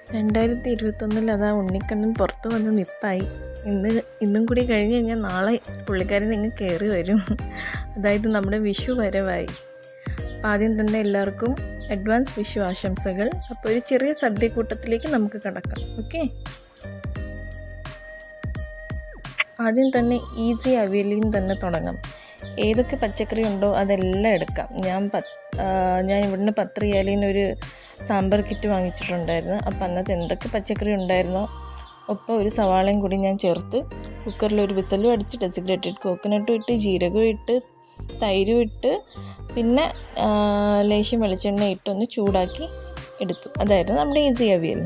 രണ്ടായിരത്തി ഇരുപത്തൊന്നിൽ അതാ ഉണ്ണിക്കണ്ണൻ പുറത്ത് വന്ന് നിപ്പായി ഇന്ന് ഇന്നും കൂടി കഴിഞ്ഞ് കഴിഞ്ഞാൽ നാളെ പുള്ളിക്കാരൻ ഇങ്ങ് കയറി വരും അതായത് നമ്മുടെ വിഷു വരവായി അപ്പം ആദ്യം തന്നെ എല്ലാവർക്കും അഡ്വാൻസ് വിഷു ആശംസകൾ അപ്പോൾ ഒരു ചെറിയ സദ്യക്കൂട്ടത്തിലേക്ക് നമുക്ക് കടക്കാം ഓക്കെ ആദ്യം തന്നെ ഈസി അവിയലിൽ നിന്ന് തന്നെ തുടങ്ങാം ഏതൊക്കെ പച്ചക്കറി ഉണ്ടോ അതെല്ലാം എടുക്കാം ഞാൻ പത്ത് ഞാൻ ഇവിടുന്ന് പത്ത് റിയാലിന് ഒരു സാമ്പാർ കിറ്റ് വാങ്ങിച്ചിട്ടുണ്ടായിരുന്നു അപ്പം അന്നത്തെ എന്തൊക്കെ പച്ചക്കറി ഉണ്ടായിരുന്നോ ഒപ്പം ഒരു സവാളയും കൂടി ഞാൻ ചേർത്ത് കുക്കറിൽ ഒരു വിസലും അടിച്ച് ഡെസിഗ്രേറ്റഡ് കോക്കനട്ടും ഇട്ട് ജീരകവും ഇട്ട് തൈരും ഇട്ട് പിന്നെ ലേശം വെളിച്ചെണ്ണ ഇട്ടൊന്ന് ചൂടാക്കി എടുത്തു അതായിരുന്നു നമ്മുടെ ഈസി അവിയൽ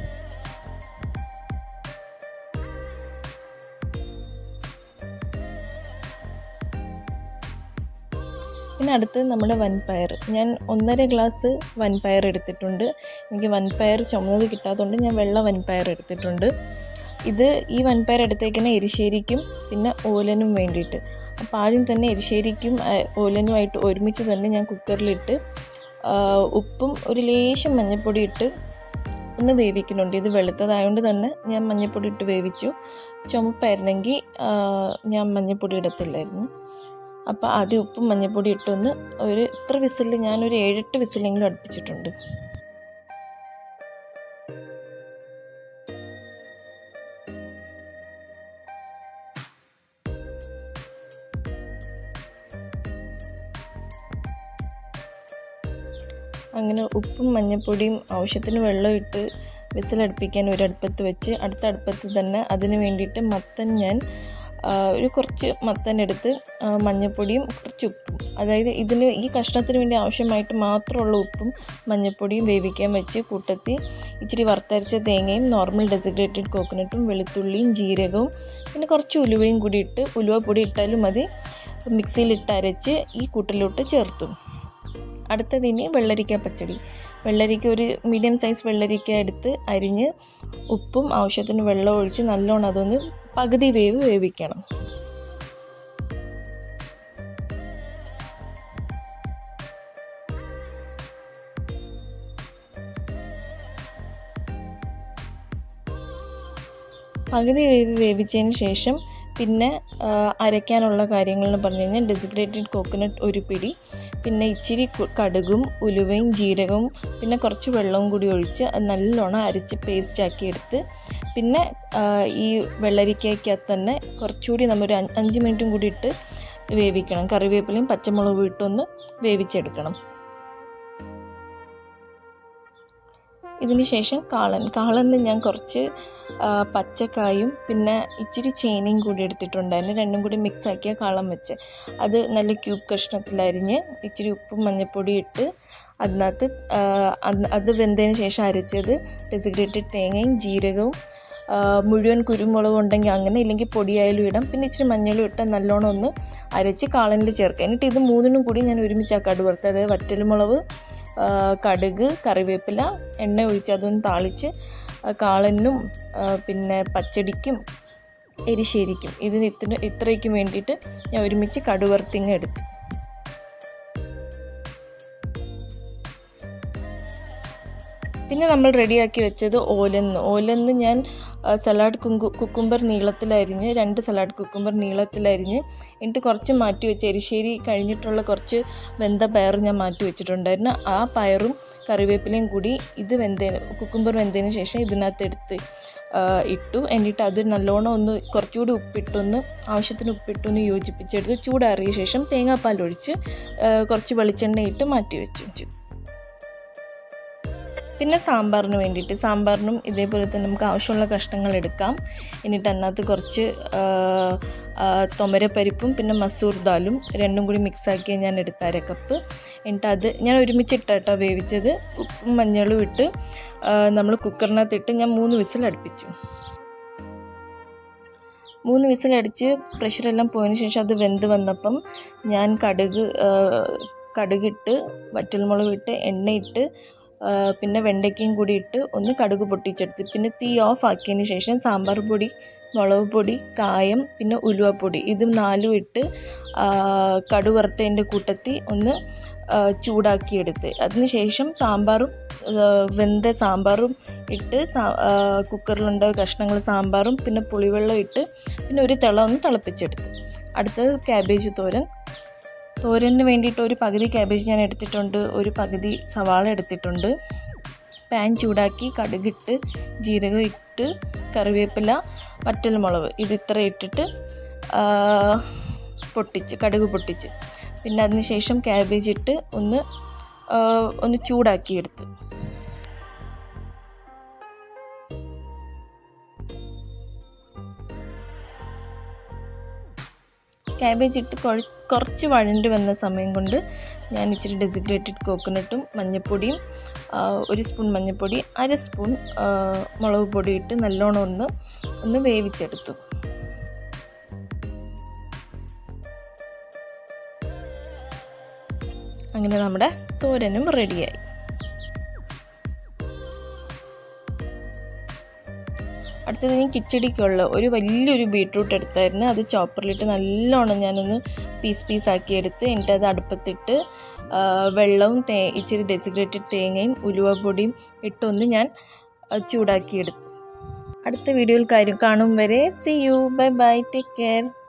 പിന്നെ അടുത്ത് നമ്മുടെ വൻപയർ ഞാൻ ഒന്നര ഗ്ലാസ് വൻപയർ എടുത്തിട്ടുണ്ട് എനിക്ക് വൻപയർ ചുമന്നത് കിട്ടാത്തതുകൊണ്ട് ഞാൻ വെള്ള വൻപയർ എടുത്തിട്ടുണ്ട് ഇത് ഈ വൻപയർ എടുത്തേക്കുന്ന എരിശ്ശേരിക്കും പിന്നെ ഓലനും വേണ്ടിയിട്ട് അപ്പോൾ ആദ്യം തന്നെ എരിശ്ശേരിക്കും ഓലനുമായിട്ട് ഒരുമിച്ച് തന്നെ ഞാൻ കുക്കറിലിട്ട് ഉപ്പും ഒരു ലേശം മഞ്ഞൾപ്പൊടി ഇട്ട് ഒന്ന് വേവിക്കുന്നുണ്ട് ഇത് വെളുത്തതായതുകൊണ്ട് തന്നെ ഞാൻ മഞ്ഞൾപ്പൊടി ഇട്ട് വേവിച്ചു ചുമപ്പായിരുന്നെങ്കിൽ ഞാൻ മഞ്ഞൾപ്പൊടി ഇടത്തില്ലായിരുന്നു അപ്പോൾ ആദ്യം ഉപ്പും മഞ്ഞൾപ്പൊടി ഇട്ടൊന്ന് ഒരു ഇത്ര വിസിലിൽ ഞാനൊരു ഏഴെട്ട് വിസിലെങ്കിലും അടുപ്പിച്ചിട്ടുണ്ട് അങ്ങനെ ഉപ്പും മഞ്ഞൾപ്പൊടിയും ആവശ്യത്തിന് വെള്ളം ഇട്ട് വിസിലടുപ്പിക്കാൻ ഒരു അടുപ്പത്ത് വെച്ച് അടുത്ത അടുപ്പത്ത് തന്നെ അതിന് വേണ്ടിയിട്ട് മത്തൻ ഞാൻ ഒരു കുറച്ച് മത്തൻ എടുത്ത് മഞ്ഞൾപ്പൊടിയും കുറച്ച് ഉപ്പും അതായത് ഇതിന് ഈ കഷ്ണത്തിന് വേണ്ടി ആവശ്യമായിട്ട് മാത്രമുള്ള ഉപ്പും മഞ്ഞൾപ്പൊടിയും വേവിക്കാൻ വെച്ച് കൂട്ടത്തി ഇച്ചിരി വറുത്തരച്ച തേങ്ങയും നോർമൽ ഡെസിഗ്രേറ്റഡ് കോക്കനട്ടും വെളുത്തുള്ളിയും ജീരകവും പിന്നെ കുറച്ച് ഉലുവയും കൂടി ഇട്ട് ഉലുവ പൊടി ഇട്ടാലും മതി മിക്സിയിലിട്ട് അരച്ച് ഈ കൂട്ടിലോട്ട് ചേർത്തു അടുത്തതിന് വെള്ളരിക്ക പച്ചടി വെള്ളരിക്ക ഒരു മീഡിയം സൈസ് വെള്ളരിക്ക എടുത്ത് അരിഞ്ഞ് ഉപ്പും ആവശ്യത്തിന് വെള്ളം ഒഴിച്ച് നല്ലോണം അതൊന്ന് പകുതി വേവ് വേവിക്കണം പകുതി വേവ് വേവിച്ചതിന് ശേഷം പിന്നെ അരയ്ക്കാനുള്ള കാര്യങ്ങളെന്ന് പറഞ്ഞു കഴിഞ്ഞാൽ ഡെസിഗ്രേറ്റഡ് കോക്കനട്ട് ഒരു പിടി പിന്നെ ഇച്ചിരി കടുകും ഉലുവയും ജീരകവും പിന്നെ കുറച്ച് വെള്ളവും കൂടി ഒഴിച്ച് അത് നല്ലോണം അരച്ച് പേസ്റ്റാക്കി എടുത്ത് പിന്നെ ഈ വെള്ളരിക്കയ്ക്കകത്ത് തന്നെ കുറച്ചുകൂടി നമ്മൾ അഞ്ച് മിനിറ്റും കൂടി ഇട്ട് വേവിക്കണം കറിവേപ്പിലയും പച്ചമുളകും ഇട്ടൊന്ന് വേവിച്ചെടുക്കണം ഇതിന് ശേഷം കാളൻ കാളന്ന് ഞാൻ കുറച്ച് പച്ചക്കായും പിന്നെ ഇച്ചിരി ചേനയും കൂടി എടുത്തിട്ടുണ്ടായിരുന്നു രണ്ടും കൂടി മിക്സ് ആക്കിയ കാളം വെച്ച് അത് നല്ല ക്യൂബ് കഷ്ണത്തിലരിഞ്ഞ് ഇച്ചിരി ഉപ്പും മഞ്ഞൾപ്പൊടി ഇട്ട് അതിനകത്ത് അത് വെന്തതിന് ശേഷം അരച്ചത് ഡെസിഗ്രേറ്റഡ് തേങ്ങയും ജീരകവും മുഴുവൻ കുരുമുളക് ഉണ്ടെങ്കിൽ അങ്ങനെ ഇല്ലെങ്കിൽ പൊടിയായാലും ഇടാം പിന്നെ ഇച്ചിരി മഞ്ഞളും ഇട്ട് നല്ലോണം ഒന്ന് അരച്ച് കാളനിൽ ചേർക്കുക എന്നിട്ട് ഇത് മൂന്നിനും കൂടി ഞാൻ ഒരുമിച്ച് കടുവറുത്ത് അതായത് വറ്റൽമുളക് കടുക് കറിവേപ്പില എണ്ണ ഒഴിച്ച് അതൊന്ന് താളിച്ച് കാളനും പിന്നെ പച്ചടിക്കും എരിശ്ശേരിക്കും ഇതിന് ഇത്ര ഇത്രയ്ക്കും വേണ്ടിയിട്ട് ഞാൻ ഒരുമിച്ച് കടുവറുത്തിങ്ങ് എടുത്തു പിന്നെ നമ്മൾ റെഡിയാക്കി വെച്ചത് ഓലന്ന് ഓലന്ന് ഞാൻ സലാഡ് കുങ്കു കുക്കുംബർ നീളത്തിലരിഞ്ഞ് രണ്ട് സലാഡ് കുക്കുംബർ നീളത്തിലരിഞ്ഞ് എന്നിട്ട് കുറച്ച് മാറ്റി വെച്ച് എരിശ്ശേരി കഴിഞ്ഞിട്ടുള്ള കുറച്ച് വെന്ത പയർ ഞാൻ മാറ്റി വെച്ചിട്ടുണ്ടായിരുന്നു ആ പയറും കറിവേപ്പിലയും കൂടി ഇത് വെന്തതിന് കുക്കുംബർ വെന്തതിന് ശേഷം ഇതിനകത്ത് എടുത്ത് ഇട്ടു എന്നിട്ട് അത് നല്ലോണം ഒന്ന് കുറച്ചുകൂടി ഉപ്പിട്ടൊന്ന് ആവശ്യത്തിന് ഉപ്പിട്ടൊന്ന് യോജിപ്പിച്ചെടുത്ത് ചൂടാറിയ ശേഷം തേങ്ങാപ്പാൽ ഒഴിച്ച് കുറച്ച് വെളിച്ചെണ്ണ ഇട്ട് മാറ്റി വെച്ചു പിന്നെ സാമ്പാറിന് വേണ്ടിയിട്ട് സാമ്പാറിനും ഇതേപോലെ തന്നെ നമുക്ക് ആവശ്യമുള്ള കഷ്ണങ്ങൾ എടുക്കാം എന്നിട്ട് അതിനകത്ത് കുറച്ച് തൊമരപ്പരിപ്പും പിന്നെ മസൂർ ദാലും രണ്ടും കൂടി മിക്സാക്കി ഞാൻ എടുത്ത അര കപ്പ് എന്നിട്ട് അത് ഞാൻ ഒരുമിച്ചിട്ടോ വേവിച്ചത് ഉപ്പും മഞ്ഞളും ഇട്ട് നമ്മൾ കുക്കറിനകത്തിട്ട് ഞാൻ മൂന്ന് വിസിൽ അടുപ്പിച്ചു മൂന്ന് വിസിലടിച്ച് പ്രഷറെല്ലാം പോയതിന് ശേഷം അത് വെന്ത് വന്നപ്പം ഞാൻ കടുക് കടുകിട്ട് വറ്റൽമുളക് ഇട്ട് എണ്ണയിട്ട് പിന്നെ വെണ്ടയ്ക്കയും കൂടി ഇട്ട് ഒന്ന് കടുക് പൊട്ടിച്ചെടുത്ത് പിന്നെ തീ ഓഫ് ആക്കിയതിന് ശേഷം സാമ്പാർ പൊടി മുളക് പൊടി കായം പിന്നെ ഉലുവപ്പൊടി ഇത് നാലും ഇട്ട് കടു വറുത്തതിൻ്റെ കൂട്ടത്തിൽ ഒന്ന് ചൂടാക്കിയെടുത്ത് അതിനുശേഷം സാമ്പാറും ആ, വെന്ത സാമ്പാറും ഇട്ട് സാ ആ, കുക്കറിലുണ്ട് കഷ്ണങ്ങൾ സാമ്പാറും പിന്നെ പുളിവെള്ളം ഇട്ട് പിന്നെ ഒരു തിള ഒന്ന് തിളപ്പിച്ചെടുത്ത് അടുത്തത് ക്യാബേജ് തോരൻ തോരന് വേണ്ടിയിട്ട് ഒരു പകുതി ക്യാബേജ് ഞാൻ എടുത്തിട്ടുണ്ട് ഒരു പകുതി സവാള എടുത്തിട്ടുണ്ട് പാൻ ചൂടാക്കി കടുകിട്ട് ജീരകം ഇട്ട് കറിവേപ്പില വറ്റൽമുളക് ഇത് ഇത്ര ഇട്ടിട്ട് ആ, പൊട്ടിച്ച് കടുക് പൊട്ടിച്ച് പിന്നെ അതിന് ശേഷം ക്യാബേജ് ഇട്ട് ഒന്ന് ആ, ഒന്ന് ചൂടാക്കിയെടുത്ത് ക്യാബേജ് ഇട്ട് കുഴ കുറച്ച് വഴണ്ട് വന്ന സമയം കൊണ്ട് ഞാൻ ഇച്ചിരി ഡെസിഗ്രേറ്റഡ് കോക്കനട്ടും മഞ്ഞൾപ്പൊടിയും ആ, ഒരു സ്പൂൺ മഞ്ഞൾപ്പൊടി അര സ്പൂൺ ആ, മുളക് പൊടി ഇട്ട് നല്ലോണം ഒന്ന് ഒന്ന് വേവിച്ചെടുത്തു അങ്ങനെ നമ്മുടെ തോരനും റെഡിയായി അടുത്തത് ഞാൻ കിച്ചടിക്കുള്ള ഒരു വലിയൊരു ബീട്രൂട്ട് എടുത്തായിരുന്നു അത് ചോപ്പറിലിട്ട് നല്ലോണം ഞാനൊന്ന് പീസ് പീസാക്കി എടുത്ത് എന്നിട്ട് അത് അടുപ്പത്തിട്ട് ആ, വെള്ളവും തേ ഇച്ചിരി ഡെസിഗ്രേറ്റഡ് തേങ്ങയും ഉലുവപ്പൊടിയും ഇട്ടൊന്ന് ഞാൻ ആ, ചൂടാക്കിയെടുത്തു അടുത്ത വീഡിയോയിൽ കാര്യം കാണും വരെ see you bye bye take care